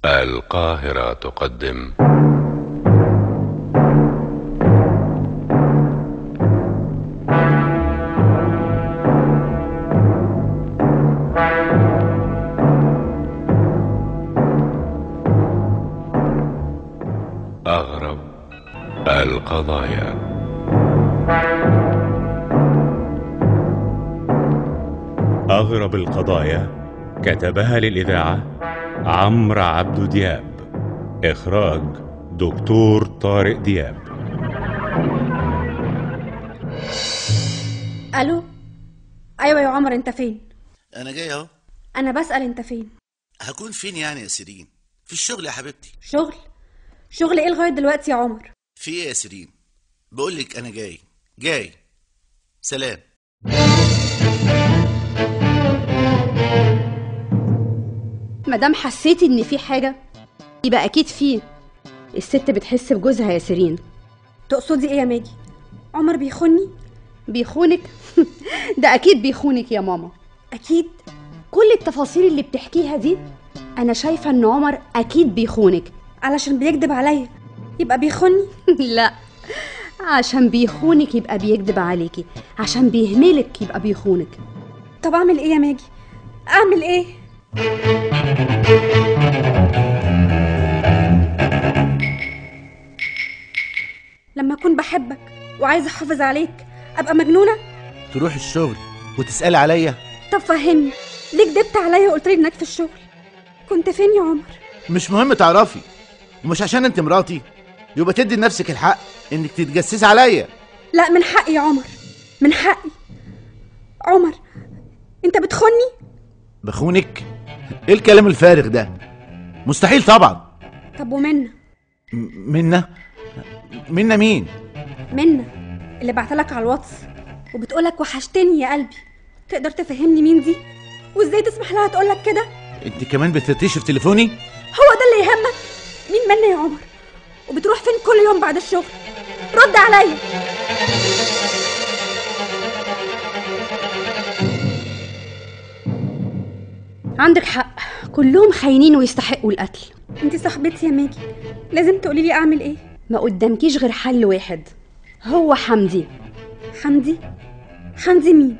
القاهرة تقدم أغرب القضايا أغرب القضايا كتبها للإذاعة عمرو عبد دياب إخراج دكتور طارق دياب الو ايوه يا عمر انت فين انا جاي اهو انا بسال انت فين هكون فين يعني يا سيرين في الشغل يا حبيبتي شغل شغل ايه لغايه دلوقتي يا عمر في ايه يا سيرين بقول لك انا جاي جاي سلام مادام حسيتي ان في حاجه يبقى اكيد في الست بتحس بجوزها يا سيرين تقصدي ايه يا ماجي عمر بيخوني بيخونك ده اكيد بيخونك يا ماما اكيد كل التفاصيل اللي بتحكيها دي انا شايفه ان عمر اكيد بيخونك علشان بيكذب عليا يبقى بيخوني لا عشان بيخونك يبقى بيكذب عليكي عشان بيهملك يبقى بيخونك طب اعمل ايه يا ماجي اعمل ايه لما اكون بحبك وعايزه احافظ عليك ابقى مجنونه تروح الشغل وتسالي عليا طب فهمني ليه كدبت عليا وقلت لي انك في الشغل كنت فين يا عمر مش مهم تعرفي ومش عشان انت مراتي يبقى تدي لنفسك الحق انك تتجسسي عليا لا من حقي يا عمر من حقي عمر انت بتخوني بخونك ايه الكلام الفارغ ده مستحيل طبعا طب ومنى م- منا منا مين منى اللي بعتلك على الواتس وبتقولك وحشتني يا قلبي تقدر تفهمني مين دي وازاي تسمح لها تقولك كده انت كمان بتفتشي في تليفوني هو ده اللي يهمك مين منى يا عمر وبتروح فين كل يوم بعد الشغل رد عليا عندك حق كلهم خاينين ويستحقوا القتل انت صاحبتي يا ماجي لازم تقولي لي اعمل ايه ما قدامكيش غير حل واحد هو حمدي حمدي حمدي مين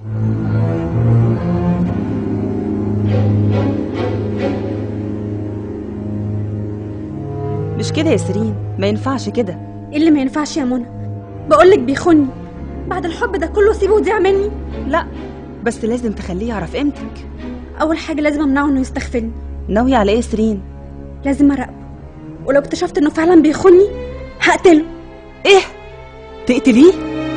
مش كده يا سيرين ما ينفعش كده ايه اللي ما ينفعش يا منى بقولك بيخوني بعد الحب ده كله سيبه ويضيع مني لا بس لازم تخليه يعرف قيمتك اول حاجه لازم امنعه انه يستغفلني ناوية على ايه يا سيرين لازم اراقبه ولو اكتشفت انه فعلا بيخوني هقتله ايه تقتليه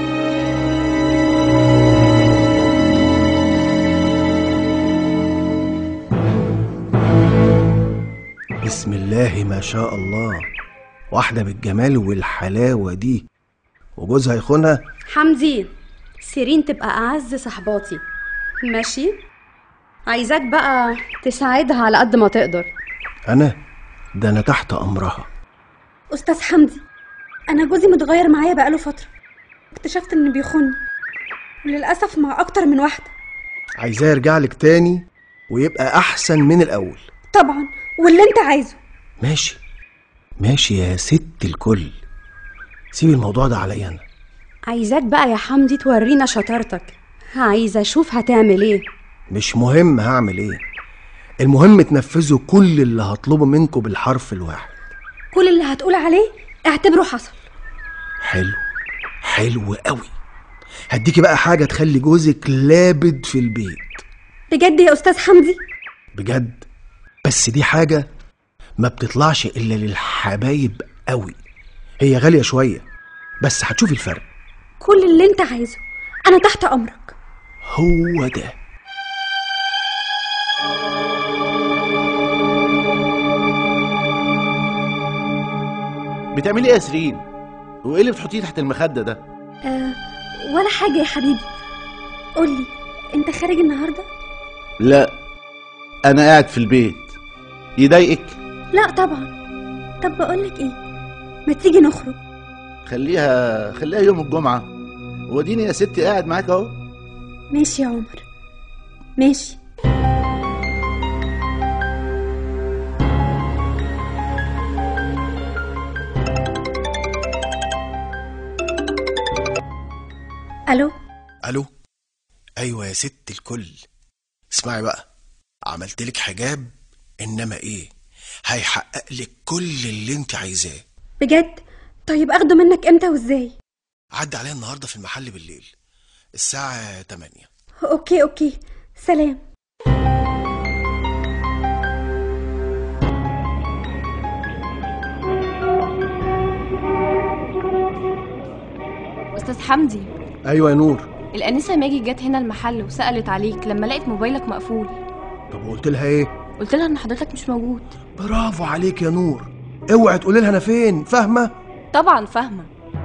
بسم الله ما شاء الله واحدة بالجمال والحلاوة دي وجوزها يخونها حمدي سيرين تبقى أعز صحباتي ماشي عايزاك بقى تساعدها على قد ما تقدر أنا ده أنا تحت أمرها استاذ حمدي انا جوزي متغير معايا بقاله فتره اكتشفت انه بيخوني وللاسف مع اكتر من واحده عايزاه يرجع لك تاني ويبقى أحسن من الأول طبعا واللي انت عايزه ماشي ماشي يا ست الكل سيب الموضوع ده عليا أنا عايزاك بقى يا حمدي تورينا شطارتك عايزة أشوف هتعمل إيه مش مهم هعمل إيه المهم تنفذوا كل اللي هطلبه منكم بالحرف الواحد كل اللي هتقول عليه اعتبره حصل حلو حلو قوي هديكي بقى حاجة تخلي جوزك لابد في البيت بجد يا استاذ حمدي بجد بس دي حاجة ما بتطلعش إلا للحبايب قوي هي غالية شوية بس هتشوفي الفرق كل اللي انت عايزه انا تحت امرك هو ده بتعملي ايه يا سيرين وايه اللي بتحطيه تحت المخده ده آه ولا حاجه يا حبيبي قولي انت خارج النهارده لا انا قاعد في البيت يضايقك لا طبعا طب بقولك ايه ما تيجي نخرج خليها خليها يوم الجمعه وديني يا ستي قاعد معاك اهو ماشي يا عمر ماشي الو الو ايوه يا ست الكل اسمعي بقى عملت لك حجاب انما ايه هيحقق لك كل اللي انت عايزاه بجد طيب اخده منك امتى وازاي عدي عليا النهارده في المحل بالليل الساعه 8 اوكي اوكي سلام استاذ حمدي ايوه يا نور الانسه ماجي جت هنا المحل وسالت عليك لما لقيت موبايلك مقفول طب قلت لها ايه قلت لها ان حضرتك مش موجود برافو عليك يا نور اوعي تقولي لها انا فين فاهمه طبعا فاهمه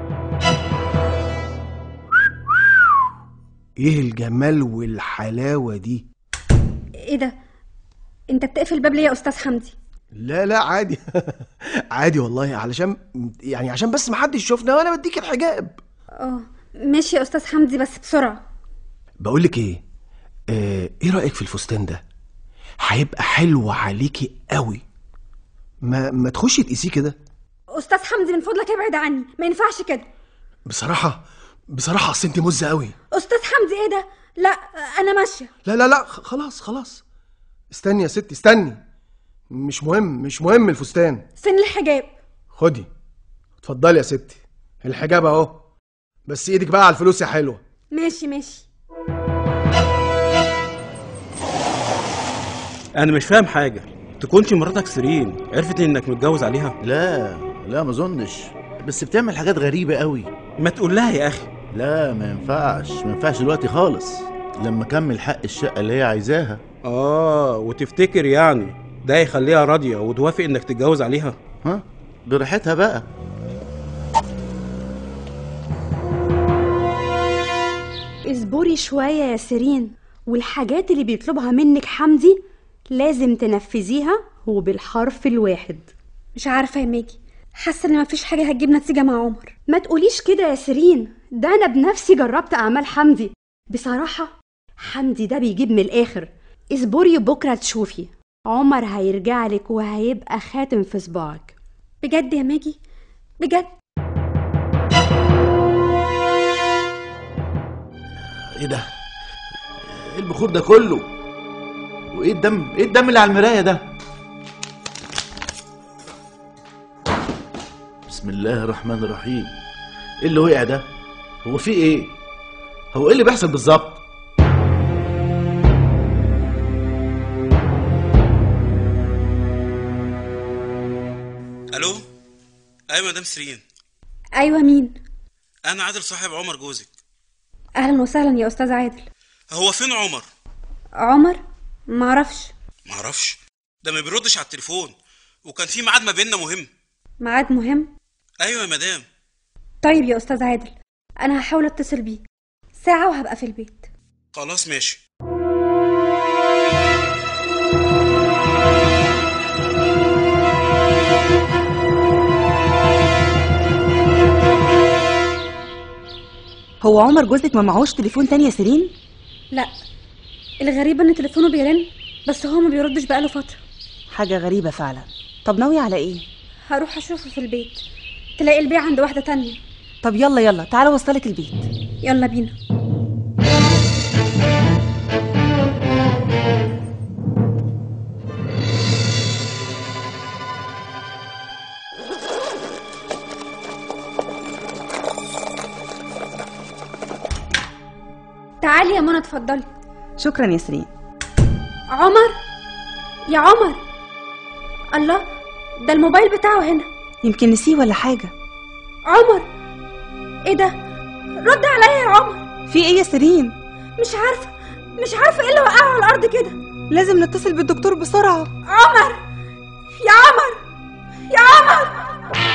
ايه الجمال والحلاوه دي ايه ده انت بتقفل الباب ليه يا استاذ حمدي لا لا عادي عادي والله علشان يعني عشان بس محدش يشوفنا وانا بديك الحجاب اه ماشي يا استاذ حمدي بس بسرعه بقول لك ايه آه ايه رايك في الفستان ده هيبقى حلو عليكي قوي ما ما تخشي تقيسيه كده استاذ حمدي من فضلك ابعد عني ما ينفعش كده بصراحه بصراحه اصل انت مزه قوي استاذ حمدي ايه ده لا انا ماشيه لا لا لا خ- خلاص خلاص استني يا ستي استني مش مهم مش مهم الفستان فين الحجاب خدي اتفضلي يا ستي الحجاب اهو بس ايدك بقى على الفلوس يا حلوه ماشي ماشي انا مش فاهم حاجه تكونش مراتك سيرين عرفت انك متجوز عليها لا لا ما اظنش بس بتعمل حاجات غريبة قوي ما تقول لها يا اخي لا ما ينفعش ما ينفعش دلوقتي خالص لما اكمل حق الشقة اللي هي عايزاها اه وتفتكر يعني ده يخليها راضيه وتوافق انك تتجوز عليها ها براحتها بقى اصبري شوية يا سيرين والحاجات اللي بيطلبها منك حمدي لازم تنفذيها وبالحرف الواحد مش عارفه يا ماجي حاسه ان مفيش حاجه هتجيب نتيجه مع عمر ما تقوليش كده يا سيرين ده انا بنفسي جربت اعمال حمدي بصراحة حمدي ده بيجيب من الاخر اصبري بكرة تشوفي عمر هيرجعلك وهيبقى خاتم في صباعك بجد يا ماجي بجد ايه ده ايه البخور ده كله وايه الدم ايه الدم اللي على المرايه ده بسم الله الرحمن الرحيم ايه اللي وقع ده هو في ايه هو ايه اللي بيحصل بالظبط الو ايوه مدام سيرين ايوه مين انا عادل صاحب عمر جوزك اهلا وسهلا يا استاذ عادل هو فين عمر عمر معرفش معرفش ده ما بيردش على التليفون وكان في ميعاد ما بيننا مهم ميعاد مهم ايوه يا مدام طيب يا استاذ عادل انا هحاول اتصل بيه ساعه وهبقى في البيت خلاص ماشي هو عمر جوزك ما معهوش تليفون تاني يا سيرين لا الغريب ان تليفونه بيرن بس هو ما بيردش بقاله فتره حاجة غريبة فعلا طب ناوية على ايه هروح اشوفه في البيت تلاقي البيع عند واحده تانية طب يلا يلا تعالى وصلك البيت يلا بينا تعالي يا منى اتفضلي شكرا يا سيرين عمر يا عمر الله ده الموبايل بتاعه هنا يمكن نسيه ولا حاجة عمر ايه ده رد عليا يا عمر في ايه يا سيرين مش عارفه مش عارفه ايه اللي وقعه على الارض كده لازم نتصل بالدكتور بسرعة عمر يا عمر يا عمر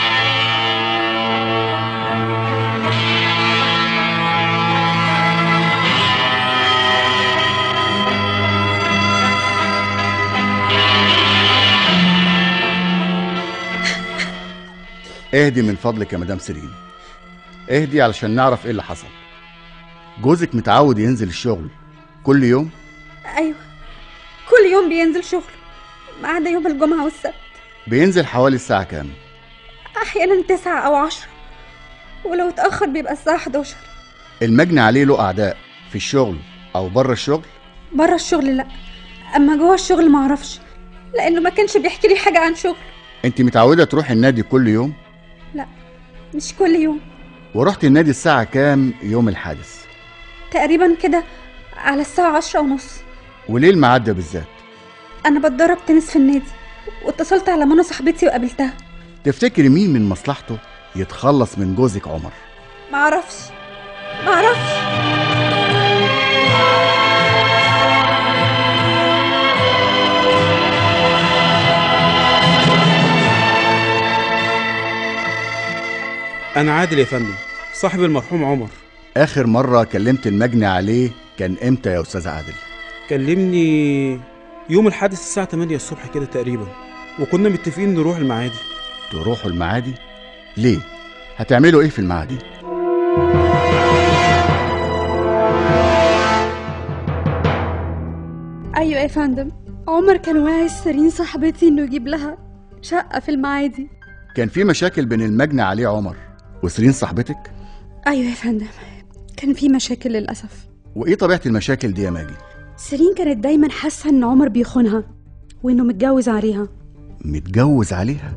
اهدي من فضلك يا مدام سيرين اهدي علشان نعرف ايه اللي حصل جوزك متعود ينزل الشغل كل يوم ايوه كل يوم بينزل شغل ما عدا يوم الجمعه والسبت بينزل حوالي الساعة كام احيانا تسعة او عشرة ولو اتاخر بيبقى الساعه 11 المجني عليه له اعداء في الشغل او بره الشغل بره الشغل لا اما جوه الشغل معرفش لانه ما كانش بيحكي لي حاجه عن شغل انت متعوده تروحي النادي كل يوم لا مش كل يوم ورحت النادي الساعه كام يوم الحادث تقريبا كده على الساعه عشرة ونص وليه الميعاد ده بالذات انا بتدرب تنس في النادي واتصلت على منى صاحبتي وقابلتها تفتكري مين من مصلحته يتخلص من جوزك عمر معرفش معرفش انا عادل يا فندم صاحب المرحوم عمر اخر مره كلمت المجني عليه كان امتى يا استاذ عادل كلمني يوم الحادث الساعة 8 الصبح كده تقريبا وكنا متفقين نروح المعادي تروحوا المعادي ليه هتعملوا ايه في المعادي ايوه يا فندم عمر كان واعي سيرين صاحبتي انه يجيب لها شقه في المعادي كان في مشاكل بين المجني عليه عمر وسيرين صاحبتك ايوه يا فندم كان في مشاكل للاسف وايه طبيعه المشاكل دي يا ماجي سيرين كانت دايما حاسه ان عمر بيخونها وانه متجوز عليها متجوز عليها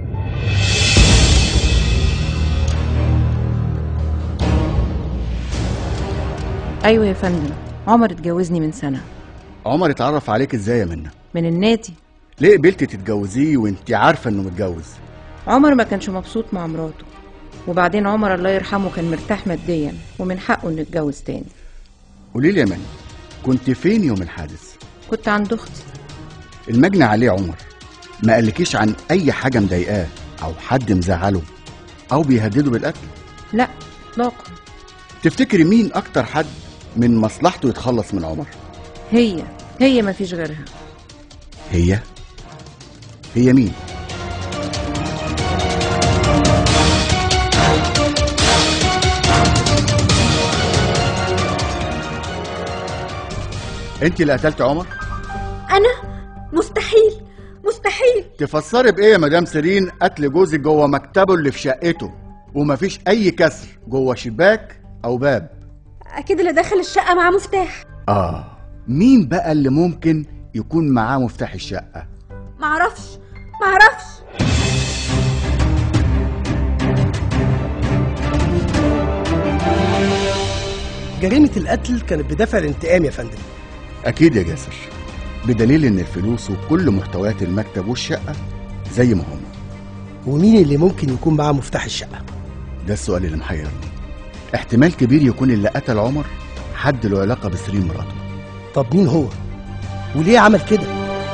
ايوه يا فندم عمر اتجوزني من سنه عمر اتعرف عليك ازاي يا منى من النادي ليه قبلتي تتجوزيه وانت عارفه انه متجوز عمر ما كانش مبسوط مع مراته وبعدين عمر الله يرحمه كان مرتاح ماديا ومن حقه انه يتجوز تاني قولي لي يا منى كنت فين يوم الحادث كنت عند اختي المجني عليه عمر ما قالكيش عن اي حاجه مضايقاه او حد مزعله او بيهدده بالقتل لا اطلاقا تفتكري مين اكتر حد من مصلحته يتخلص من عمر هي هي ما فيش غيرها هي هي مين انت اللي قتلت عمر انا مستحيل مستحيل تفسري بايه يا مدام سيرين قتل جوزك جوه مكتبه اللي في شقته ومفيش اي كسر جوه شباك او باب اكيد اللي داخل الشقه معاه مفتاح اه مين بقى اللي ممكن يكون معاه مفتاح الشقه معرفش معرفش جريمة القتل كانت بدافع الانتقام يا فندم اكيد يا جاسر بدليل ان الفلوس وكل محتويات المكتب والشقه زي ما هم ومين اللي ممكن يكون معاه مفتاح الشقة ده السؤال اللي محيرني احتمال كبير يكون اللي قتل عمر حد له علاقه بسرين مراته طب مين هو وليه عمل كده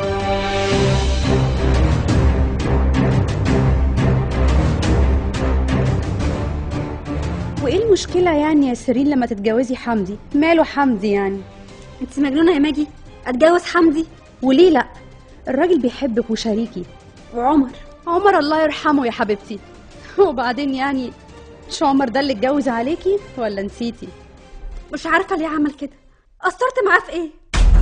وايه المشكله يعني يا سيرين لما تتجوزي حمدي ماله حمدي يعني انت مجنونه يا ماجي اتجوز حمدي وليه لا الراجل بيحبك وشريكي وعمر عمر الله يرحمه يا حبيبتي وبعدين يعني مش عمر ده اللي اتجوز عليكي ولا نسيتي مش عارفه ليه عمل كده قصرت معاه في ايه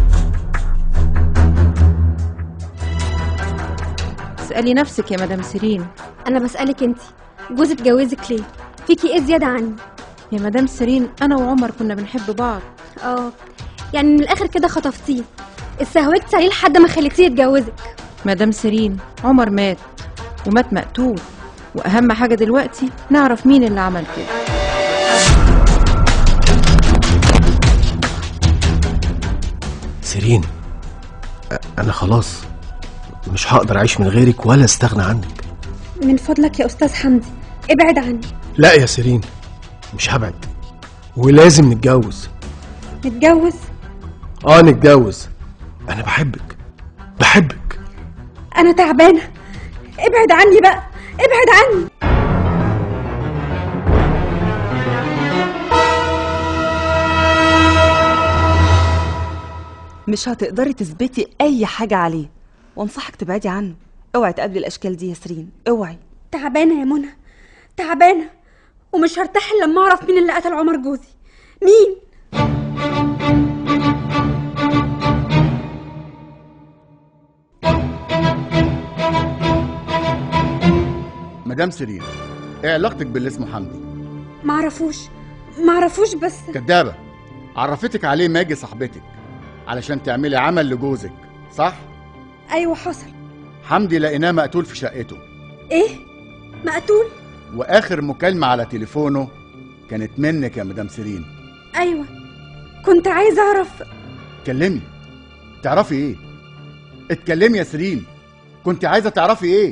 اسالي نفسك يا مدام سيرين انا بسالك انت جوزي اتجوزك ليه فيكي ايه زياده عني يا مدام سيرين انا وعمر كنا بنحب بعض اه يعني من الاخر كده خطفتيه استهوكت عليه لحد ما خليتيه يتجوزك مدام سيرين عمر مات ومات مقتول واهم حاجه دلوقتي نعرف مين اللي عمل كده سيرين أ- انا خلاص مش هقدر اعيش من غيرك ولا استغنى عنك من فضلك يا استاذ حمدي ابعد عني لا يا سيرين مش هبعد ولازم نتجوز نتجوز اه نتجوز انا بحبك بحبك انا تعبانه ابعد عني بقى ابعد عني مش هتقدري تثبتي اي حاجه عليه وانصحك تبعدي عنه اوعي تقابلي الاشكال دي يا سيرين اوعي تعبانه يا منى تعبانه ومش هرتاح الا لما اعرف مين اللي قتل عمر جوزي مين مدام سيرين ايه علاقتك باللي اسمه حمدي معرفوش معرفوش بس كدابة عرفتك عليه ماجي صاحبتك علشان تعملي عمل لجوزك صح؟ ايوه حصل حمدي لقيناه مقتول في شقته ايه مقتول واخر مكالمة على تليفونه كانت منك يا مدام سيرين ايوه كنت عايزه اعرف اتكلمي تعرفي ايه اتكلمي يا سيرين كنت عايزة تعرفي ايه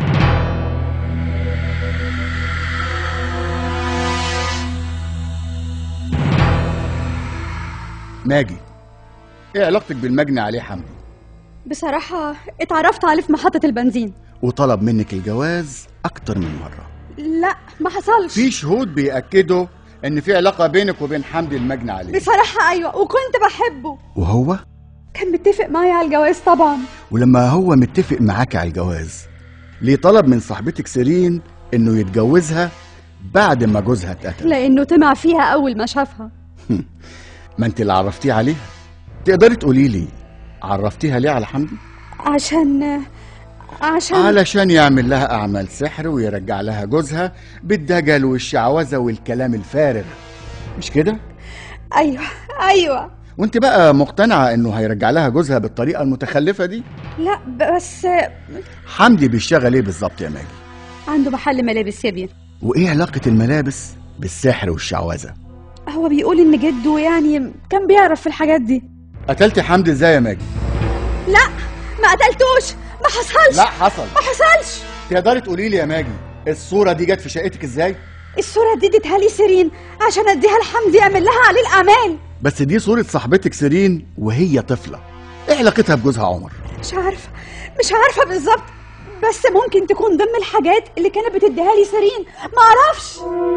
ماجي ايه علاقتك بالمجني عليه حمدي بصراحة اتعرفت عليه في محطة البنزين وطلب منك الجواز اكتر من مرة لا ما حصلش في شهود بيأكدوا ان في علاقة بينك وبين حمدي المجني عليه بصراحة أيوة وكنت بحبه وهو كان متفق معايا على الجواز طبعا ولما هو متفق معاك على الجواز ليه طلب من صاحبتك سيرين انه يتجوزها بعد ما جوزها اتقتل لأنه طمع فيها أول ما شافها ما انت اللي عرفتيه عليها تقدري تقولي لي عرفتيها ليه على حمدي عشان عشان علشان يعمل لها اعمال سحر ويرجع لها جوزها بالدجل والشعوذه والكلام الفارغ مش كده أيوة أيوة وانت بقى مقتنعه انه هيرجع لها جوزها بالطريقه المتخلفه دي لا بس حمدي بيشتغل ايه بالظبط يا ماجي عنده محل ملابس يا بيه وايه علاقه الملابس بالسحر والشعوذه هو بيقول إن جده يعني كان بيعرف في الحاجات دي قتلتي حمدي ازاي يا ماجي لا ما قتلتوش ما حصلش لا حصل ما حصلش تقدري تقولي لي يا ماجي الصوره دي جت في شقتك ازاي الصورة دي اديتها لي سيرين عشان اديها لحمدي يعمل لها عليه الأعمال بس دي صوره صاحبتك سيرين وهي طفله ايه علاقتها بجوزها عمر مش عارفة مش عارفة بالظبط بس ممكن تكون ضمن الحاجات اللي كانت بتديها لي سيرين معرفش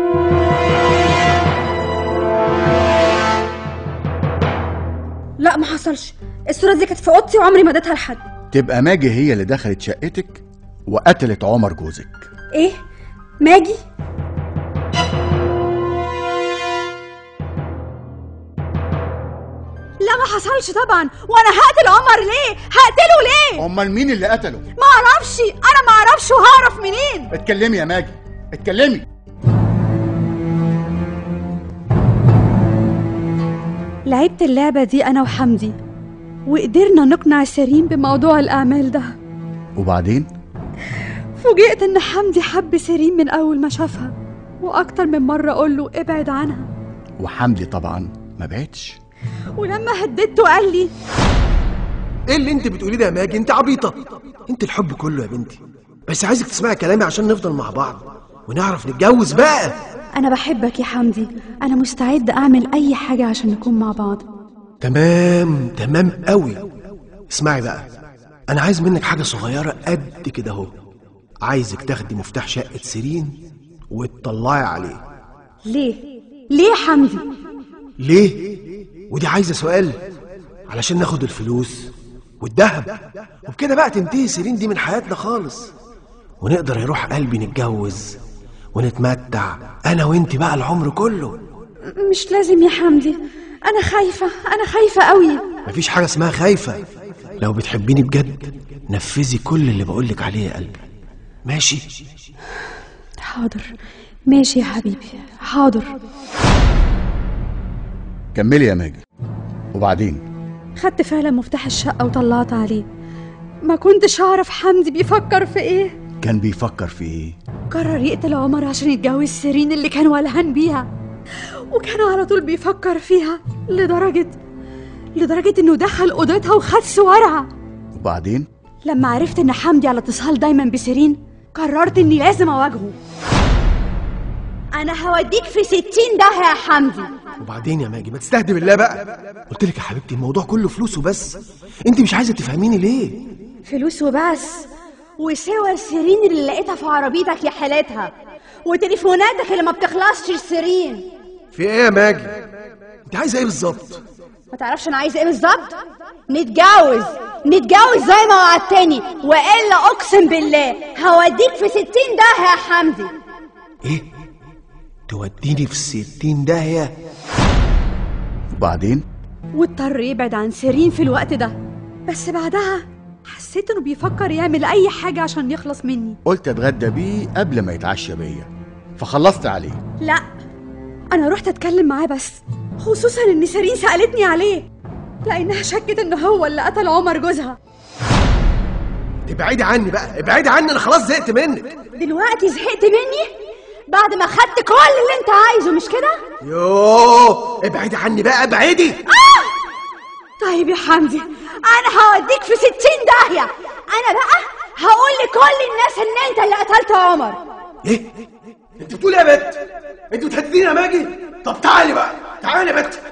لا ما حصلش الصوره دي كانت في اوضتي وعمري ما اديتها لحد تبقى ماجي هي اللي دخلت شقتك وقتلت عمر جوزك ايه ماجي لا ما حصلش طبعا وانا هقتل عمر ليه هقتله ليه امال مين اللي قتله ما اعرفش انا ما اعرفش وهعرف منين اتكلمي يا ماجي اتكلمي لعبت اللعبة دي أنا وحمدي وقدرنا نقنع سيرين بموضوع الأعمال ده وبعدين فوجئت إن حمدي حب سيرين من أول ما شافها وأكتر من مرة أقول له ابعد عنها وحمدي طبعا ما بعتش ولما هددته قال لي ايه اللي انت بتقوليه ده يا ماجي انت عبيطه انت الحب كله يا بنتي بس عايزك تسمعي كلامي عشان نفضل مع بعض ونعرف نتجوز بقى أنا بحبك يا حمدي أنا مستعد أعمل أي حاجة عشان نكون مع بعض تمام تمام قوي اسمعي بقى انا عايز منك حاجه صغيره قد كده اهو عايزك تاخدي مفتاح شقه سيرين وتطلعي عليه ليه؟ ليه يا حمدي؟ ليه ودي عايزه سؤال علشان ناخد الفلوس والذهب وبكده بقى تنتهي سيرين دي من حياتنا خالص ونقدر يروح قلبي نتجوز ونتمتع انا وانت بقى العمر كله مش لازم يا حمدي أنا خايفة أنا خايفة قوي مفيش حاجه اسمها خايفه لو بتحبيني بجد نفذي كل اللي بقولك عليه يا قلبي ماشي حاضر ماشي يا حبيبي حاضر كملي يا ماجي وبعدين خدت فعلا مفتاح الشقة وطلعت عليه ما كنتش أعرف حمدي بيفكر في إيه كان بيفكر في ايه قرر يقتل عمر عشان يتجوز سيرين اللي كان ولهان بيها وكان على طول بيفكر فيها لدرجة لدرجة إنه دخل أوضتها وخد صورها وبعدين لما عرفت إن حمدي على اتصال دايما بسيرين قررت إني لازم أواجهه أنا هوديك في ستين ده يا حمدي وبعدين يا ماجي ما تستهدي بالله بقى قلت لك يا حبيبتي الموضوع كله فلوس وبس انت مش عايزه تفهميني ليه فلوس وبس وصور سيرين اللي لقيتها في عربيتك يا حالتها وتليفوناتك اللي ما بتخلصش لسيرين في ايه يا ماجي انت عايزه ايه بالظبط ما تعرفش انا عايزه ايه بالظبط نتجوز نتجوز زي ما وعدتني والا اقسم بالله هوديك في ستين ده يا حمدي ايه توديني في ستين داهيه وبعدين واضطر يبعد عن سيرين في الوقت ده بس بعدها حسيت انه بيفكر يعمل اي حاجه عشان يخلص مني قلت اتغدى بيه قبل ما يتعشى بيا فخلصت عليه لا انا رحت اتكلم معاه بس خصوصا ان سيرين سالتني عليه لانها شكت ان هو اللي قتل عمر جوزها ابعدي عني بقى ابعدي عني انا خلاص زهقت منك دلوقتي زهقت مني بعد ما خدت كل اللي انت عايزه مش كده يوه ابعدي عني بقى ابعدي طيب يا حمدي انا هوديك في ستين داهية انا بقى هقول لكل الناس ان انت اللي قتلت عمر ايه انت بتقول ايه يا بت انت بتهدديني يا ماجي طب تعالي بقى تعالي يا بت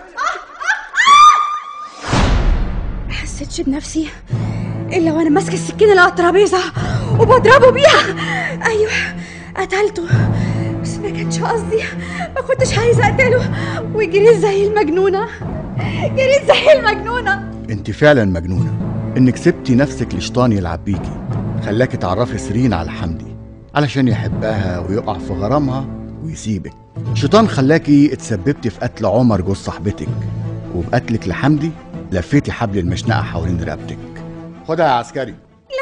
ما حسيتش بنفسي الا وانا ماسكه السكينه اللي على الترابيزه وبضربه بيها ايوه قتلته بس ما كانش قصدي ما كنتش عايزه اقتله وجريت زي المجنونه جريت زي المجنونه انت فعلا مجنونة انك سبتي نفسك لشيطان يلعب بيكي خلاكي تعرفي سيرين على حمدي علشان يحبها ويقع في غرامها ويسيبك شيطان خلاكي اتسببتي في قتل عمر جوز صاحبتك وبقتلك لحمدي لفيتي حبل المشنقة حوالين رقبتك خدها يا عسكري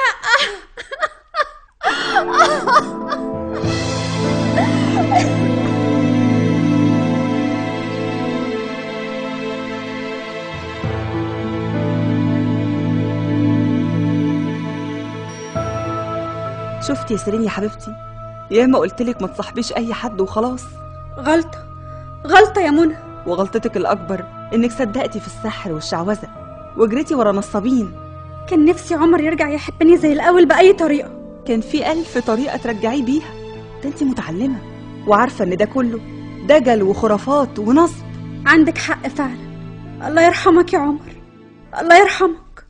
شفتي يا سيرين يا حبيبتي ياما قلتلك ما تصاحبيش اي حد وخلاص غلطة غلطة يا منى وغلطتك الاكبر انك صدقتي في السحر والشعوذه وجريتي ورا نصابين كان نفسي عمر يرجع يحبني زي الأول بأي طريقة كان في ألف طريقة ترجعيه بيها ده انت متعلمة وعارفة ان ده كله دجل وخرافات ونصب عندك حق فعلا الله يرحمك يا عمر الله يرحمك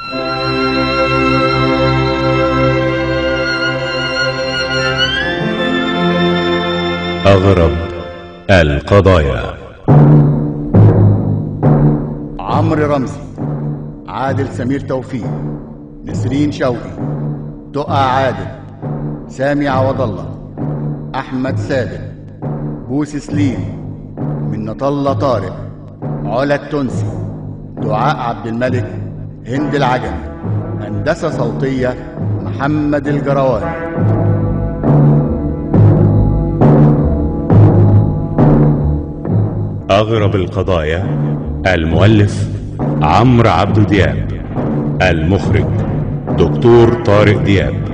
أغرب القضايا عمرو رمزي عادل سمير توفيق نسرين شوقي تقى عادل سامي عوض الله احمد ثابت بوسي سليم منة الله طارق علا التونسي دعاء عبد الملك هند العجمي هندسة صوتية محمد الجرواني أغرب القضايا المؤلف عمرو عبد دياب المخرج دكتور طارق دياب